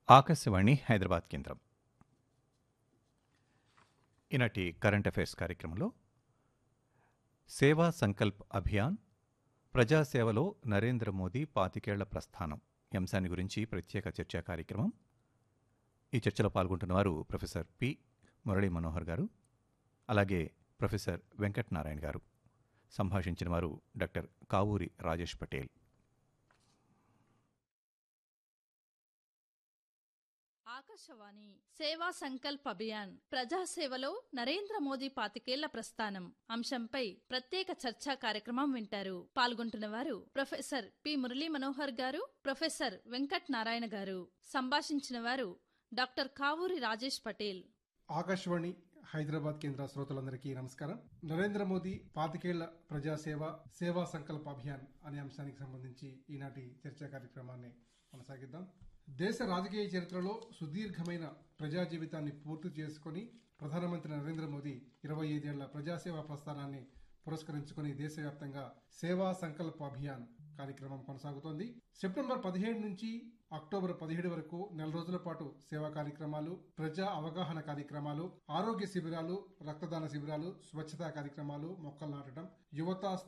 ఆకాశవాణి హైదరాబాద్ కేంద్రం ఈనాటి current affairs కార్యక్రమంలో సేవా సంకల్ప్ అభియాన్ ప్రజాసేవలో నరేంద్ర మోదీ పాతికేళ్ల ప్రస్థానం ఈ అంశాన్ని గురించి ప్రత్యేక చర్చా కార్యక్రమం ఈ చర్చలో పాల్గొంటున్న వారు ప్రొఫెసర్ పి మురళీ మనోహర్ గారు అలాగే ప్రొఫెసర్ వెంకట్ నారాయణ గారు సంభాషించిన వారు డాక్టర్ కావూరి రాజేష్ పటేల్ ఆకాశవాణి సేవా సంకల్ప్ అభియాన్ ప్రజాసేవలో నరేంద్ర మోదీ పాతికేళ్ల ప్రస్థానం అంశంపై ప్రత్యేక చర్చా కార్యక్రమం వింటారు పాల్గొంటున్న వారు ప్రొఫెసర్ పి మురళీ మనోహర్ గారు ప్రొఫెసర్ వెంకట్ నారాయణ గారు సంభాషించిన వారు డాక్టర్ కావూరి రాజేష్ పటేల్ ఆకాశవాణి హైదరాబాద్ కేంద్ర శ్రోతలందరికీ నమస్కారం నరేంద్ర మోదీ పాతికేళ్ల ప్రజాసేవ సేవా సంకల్ప అభియాన్ అనే అంశానికి సంబంధించి ఈనాటి చర్చా కార్యక్రమాన్ని కొనసాగిద్దాం దేశ రాజకీయ చరిత్రలో సుదీర్ఘమైన ప్రజా జీవితాన్ని పూర్తి చేసుకుని ప్రధానమంత్రి నరేంద్ర మోదీ ఇరవై ఐదేళ్ల ప్రజాసేవా ప్రస్థానాన్ని పురస్కరించుకుని దేశవ్యాప్తంగా సేవా సంకల్ప అభియాన్ కార్యక్రమం కొనసాగుతోంది సెప్టెంబర్ పదిహేడు నుంచి అక్టోబర్ పదిహేడు వరకు నెల రోజుల పాటు సేవా కార్యక్రమాలు ప్రజా అవగాహన కార్యక్రమాలు ఆరోగ్య శిబిరాలు రక్తదాన శిబిరాలు స్వచ్ఛతా కార్యక్రమాలు మొక్కలు నాటడం యువత